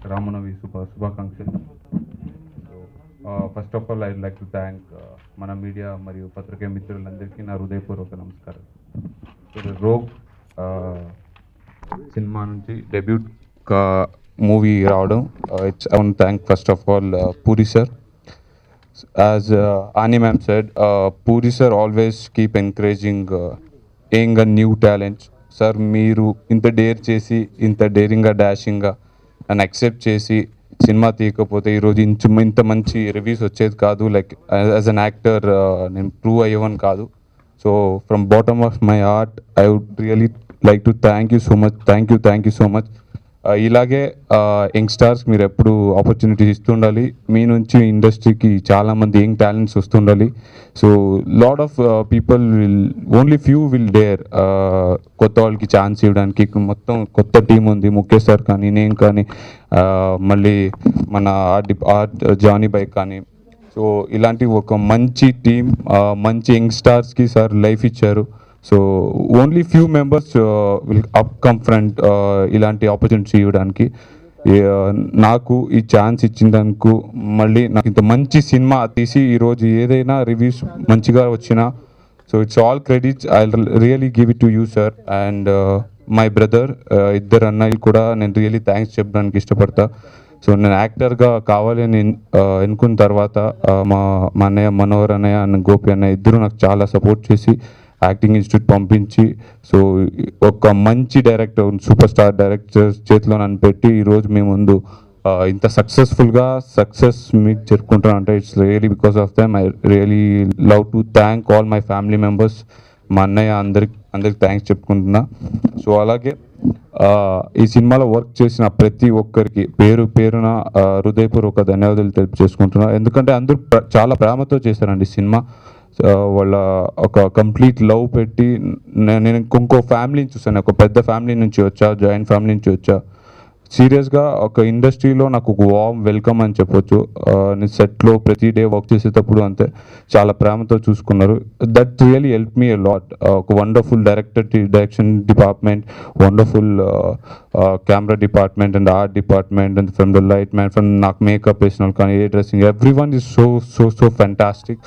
రామనవి శుభ శుభాకాంక్షలు first of all I like to thank మన మీడియా మరియు పత్రికా మిత్రులందరికీ నా హృదయపూర్వక నమస్కారం So, రోగ్ సినిమా నుంచి డెబ్యూట్ మూవీ రావడం it's I one thank first of all Puri sir as uh, Ani ma'am said, uh, Puri sir always keep encouraging uh, young and new talents sir మీరు ఇంత డేర్ చేసి ఇంత డేరింగ్గా డాషింగ్గా నన్ను అక్సెప్ట్ చేసి సినిమా తీయకపోతే ఈరోజు ఇంచు ఇంత మంచి రివ్యూస్ వచ్చేది కాదు లైక్ యాజ్ అన్ యాక్టర్ నేను ప్రూవ్ అయ్యేవని కాదు so from bottom of my heart I would really like to thank you so much thank you thank you so much ఇలాగే యంగ్స్టార్స్ మీరు ఎప్పుడు ఆపర్చునిటీస్ ఇస్తుండాలి మీ నుంచి ఇండస్ట్రీకి చాలామంది యంగ్ టాలెంట్స్ వస్తుండాలి so lot of people will only few will dare కొత్త వాళ్ళకి ఛాన్స్ ఇవ్వడానికి మొత్తం కొత్త టీం ఉంది ముఖేష్ సార్ కానీ నేను కానీ uh, మళ్ళీ మన ఆర్ట్ ఆర్ట్ జానీ బైక్ కానీ సో ఇలాంటి ఒక మంచి టీం మంచి యంగ్స్టార్స్కి సార్ లైఫ్ ఇచ్చారు so only few members will up come front ఇలాంటి ఆపర్చునిటీ ఇవ్వడానికి ఏ- నాకు ఈ ఛాన్స్ ఇచ్చినందుకు మళ్ళీ నాకు ఇంత మంచి సినిమా తీసి ఈరోజు ఏదైనా రివ్యూస్ మంచిగా వచ్చినా so it's all credits I really give it to you sir and my brother ఇద్దరు అన్నయ్యలు కూడా నేను రియలీ థ్యాంక్స్ చెప్పడానికి ఇష్టపడతా సో నేను యాక్టర్గా కావాలని ఆ, ఎన్నుకున్న తర్వాత ఆ, మా మా అన్నయ్య మనోహర్ అన్నయ్య అండ్ గోపి అన్నయ్య ఇద్దరు నాకు చాలా సపోర్ట్ చేసి యాక్టింగ్ ఇన్స్టిట్యూట్ పంపించి సో ఒక మంచి డైరెక్టర్ సూపర్ స్టార్ డైరెక్టర్ చేతిలో నన్ను పెట్టి ఈరోజు మీ ముందు ఆ, ఇంత సక్సెస్ఫుల్గా సక్సెస్ మీకు జరుపుకుంటాను అంటే it's really because of them I really love to thank all my family members మా అన్నయ్య అందరికి అందరికి థ్యాంక్స్ చెప్పుకుంటున్నా సో అలాగే ఆ, ఈ సినిమాలో వర్క్ చేసిన ప్రతి ఒక్కరికి పేరు పేరున ఆ, హృదయపూర్వక ధన్యవాదాలు తెలుపు చేసుకుంటున్నా ఎందుకంటే అందరూ ప్ర- చాలా ప్రేమతో చేశారండి ఈ సినిమా ఆ, వాళ్ళ ఒక కంప్లీట్ లవ్ పెట్టి నే- నేను ఇంకో ఫ్యామిలీని చూసాను ఒక పెద్ద ఫ్యామిలీ నుంచి వచ్చా జాయింట్ ఫ్యామిలీ నుంచి వచ్చా సీరియస్గా ఒక ఇండస్ట్రీలో నాకు ఒక వామ్ వెల్కమ్ అని చెప్పొచ్చు ఆ, నేను సెట్లో ప్రతి డే వర్క్ చేసేటప్పుడు అంతే చాలా ప్రేమతో చూసుకున్నారు that really help me lot ఒక wonderful director direction department wonderful camera department and art department and from the light man from నాకు మేకప్ వేసిన వాళ్ళు కానీ a dressing every one is so so so fantastic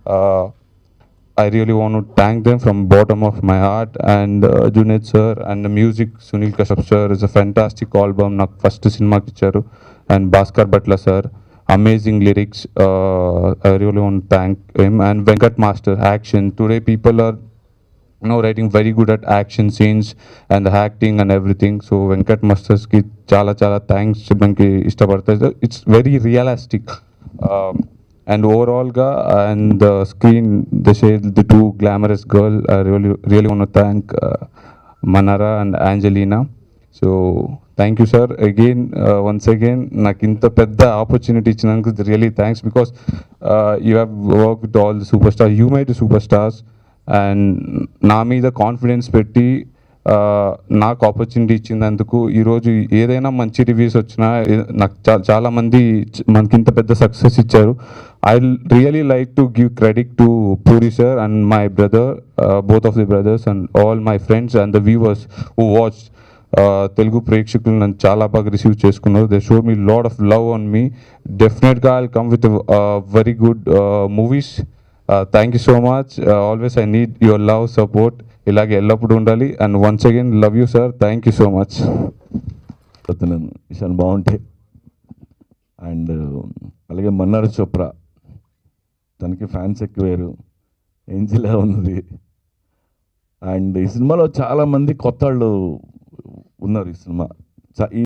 I really want to thank them from bottom of my heart and uh, Junaid sir and the music Sunil Kashyap sir is a fantastic album నాకు first సినిమాకి ఇచ్చారు and Bhaskar Bhatla sir amazing lyrics I really want thank him and Venkat master action today people are no writing very good at action scenes and acting and everything so Venkat మాస్టర్స్కి చాలా చాలా thanks చెప్పడానికి ఇష్టపడతాయి it's very realistic and ఓవరాల్గా and the screen the shade the two glamorous girl really really one thank మనరా and Angelina so thank you sir again once again నాకు ఇంత పెద్ద ఆపర్చునిటీ ఇచ్చినందుకు really thanks because you have work with all the super star you made super stars and నా మీద confidence పెట్టి ఆ, నాకు ఆపర్చునిటీ ఇచ్చినందుకు ఈరోజు ఏదైనా మంచి రివ్యూస్ వచ్చినా ఏ- నాకు చా- చాలా మంది చ- మనకి ఇంత పెద్ద సక్సెస్ ఇచ్చారు I really like to give credit to Puri sir and my brother both of the brothers and all my friends and the viewers who watch Telugu ప్రేక్షకులు నన్ను చాలా బాగా రిసీవ్ చేసుకున్నారు they shower me lot of love on me డెఫినెట్గా I come with very good movies thank you so much always I need your love support ఇలాగే ఎల్లప్పుడూ ఉండాలి and once again love you sir thank you so much అతను విషయాలు బాగుంటాయి and అలాగే మన్నార్ చోప్రా తనకి fans ఎక్కువేరు ఏంజిలా ఉన్నది అండ్ ఈ సినిమాలో చాలామంది కొత్త వాళ్ళు ఉన్నారు ఈ సినిమా చా- ఈ